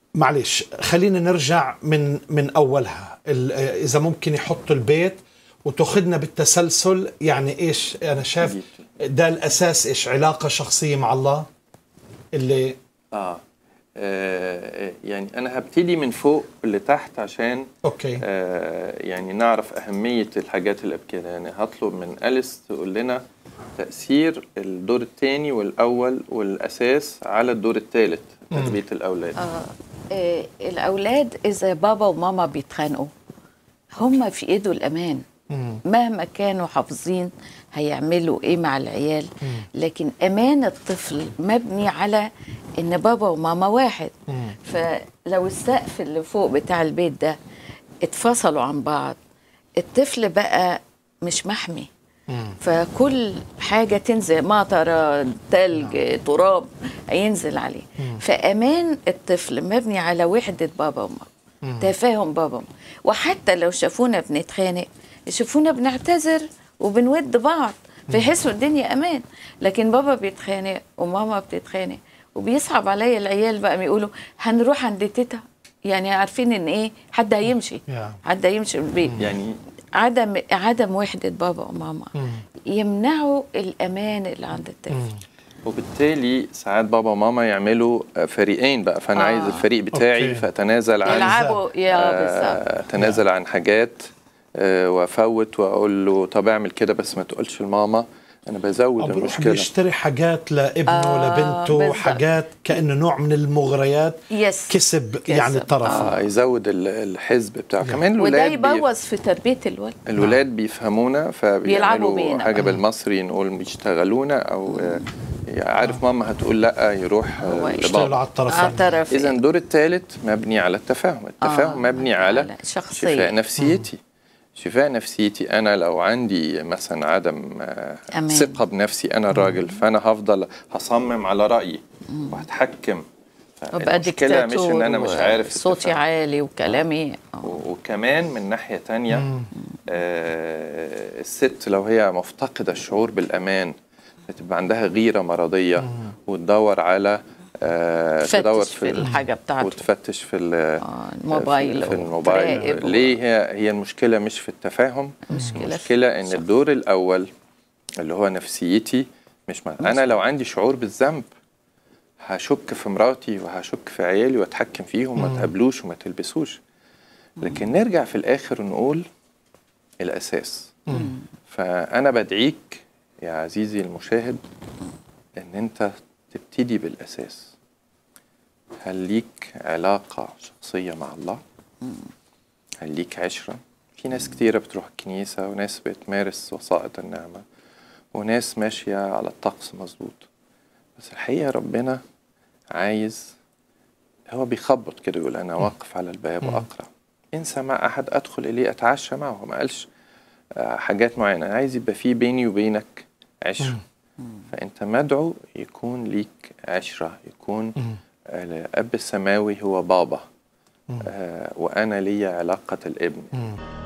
معلش خلينا نرجع من من اولها ال- اذا ممكن يحطوا البيت وتاخذنا بالتسلسل يعني ايش انا شايف ده الاساس ايش علاقه شخصيه مع الله اللي آه. آه يعني أنا هبتدي من فوق لتحت عشان اوكي آه يعني نعرف أهمية الحاجات اللي بكده يعني هطلب من أليس تقول لنا تأثير الدور الثاني والأول والأساس على الدور الثالث تربية الأولاد آه آه، الأولاد إذا بابا وماما بيتخانقوا هم في إيده الأمان مهما كانوا حافظين هيعملوا إيه مع العيال لكن أمان الطفل مبني على إن بابا وماما واحد فلو السقف اللي فوق بتاع البيت ده اتفصلوا عن بعض الطفل بقى مش محمي فكل حاجة تنزل مطرة تلج تراب هينزل عليه فأمان الطفل مبني على وحدة بابا وماما تفاهم بابا وماما وحتى لو شافونا بنتخانق يشوفونا بنعتذر وبنود بعض فيحسوا الدنيا أمان لكن بابا بيتخانق وماما بتتخانق وبيصعب عليا العيال بقى بيقولوا هنروح عند تيتا يعني عارفين ان ايه حد هيمشي يا. حد هيمشي من البيت يعني عدم عدم وحدة بابا وماما يمنعوا الأمان اللي عند الطفل وبالتالي ساعات بابا وماما يعملوا آه، فريقين بقى فأنا آه. عايز الفريق بتاعي أوكي. فأتنازل عن يلعبوا يا بالظبط آه، اتنازل عن حاجات آه، وافوت واقول له طب اعمل كده بس ما تقولش لماما انا بزود أو بيروح المشكله بيشتري حاجات لابنه آه، لبنته بالظبط. حاجات كانه نوع من المغريات يس كسب, كسب. يعني طرف آه يزود ال- الحزب بتاعه كمان وده الولاد بي... يبوظ في تربية الولد الولاد بيفهمونا بيلعبوا فبيعملوا بينا. حاجه بالمصري نقول بيشتغلونا او آه، عارف ماما هتقول لا يروح هو آه، يشتغلوا لبابا على الطرفين اعترف اذا الدور الثالث مبني على التفاهم التفاهم آه، مبني على على شخصية. شفاء نفسيتي شفاء نفسيتي انا لو عندي مثلا عدم آه، أمان. ثقه بنفسي انا الراجل فانا هفضل هصمم على رايي وهتحكم وبقى المشكله مش ديكتاتور ان انا مش عارف صوتي التفاهم. عالي وكلامي آه. و- وكمان من ناحيه تانية آه الست لو هي مفتقده الشعور بالامان بتبقى عندها غيره مرضيه وتدور على آه تدور فتش في الحاجة بتاعته. وتفتش في ال- آه، الموبايل في, في الموبايل وتراقب. ليه هي هي المشكله مش في التفاهم المشكلة في المشكله ان الشخص. الدور الاول اللي هو نفسيتي مش مع... انا لو عندي شعور بالذنب هشك في مراتي وهشك في عيالي واتحكم فيهم ما تقابلوش وما تلبسوش لكن نرجع في الاخر ونقول الاساس فانا بدعيك يا عزيزي المشاهد ان انت تبتدي بالاساس هل ليك علاقه شخصيه مع الله هل ليك عشره في ناس كتيرة بتروح الكنيسة وناس بتمارس وسائط النعمة وناس ماشية على الطقس مظبوط بس الحقيقة ربنا عايز هو بيخبط كده يقول أنا واقف على الباب وأقرأ إن سمع أحد أدخل إليه أتعشى معه ما قالش آه، حاجات معينة أنا عايز يبقى في بيني وبينك عشرة فأنت مدعو يكون ليك عشرة يكون آه، الأب السماوي هو بابا آه، وأنا لي علاقة الابن